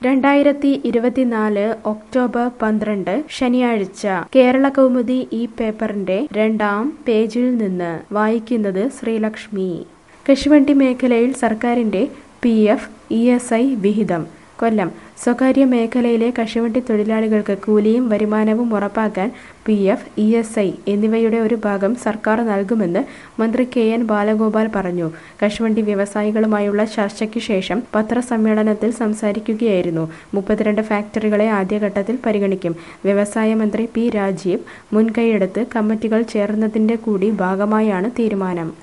രണ്ടായിരത്തി ഇരുപത്തിനാല് ഒക്ടോബർ പന്ത്രണ്ട് ശനിയാഴ്ച കേരള കൗമുദി ഈ പേപ്പറിന്റെ രണ്ടാം പേജിൽ നിന്ന് വായിക്കുന്നത് ശ്രീലക്ഷ്മി കശുവണ്ടി മേഖലയിൽ സർക്കാരിന്റെ P F E S I വിഹിതം കൊല്ലം സ്വകാര്യ മേഖലയിലെ കശുവണ്ടി തൊഴിലാളികൾക്ക് കൂലിയും വരുമാനവും ഉറപ്പാക്കാൻ P F E S I എന്നിവയുടെ ഒരു ഭാഗം സർക്കാർ നൽകുമെന്ന് മന്ത്രി കെ എൻ ബാലഗോപാൽ പറഞ്ഞു കശുവണ്ടി വ്യവസായികളുമായുള്ള ചർച്ചയ്ക്ക് ശേഷം പത്രസമ്മേളനത്തിൽ സംസാരിക്കുകയായിരുന്നു മുപ്പത്തിരണ്ട് ഫാക്ടറികളെ ആദ്യഘട്ടത്തിൽ പരിഗണിക്കും വ്യവസായ മന്ത്രി പി രാജീവ് മുൻകൈയെടുത്ത് കമ്മിറ്റികൾ ചേർന്നതിന്റെ കൂടി ഭാഗമായാണ് തീരുമാനം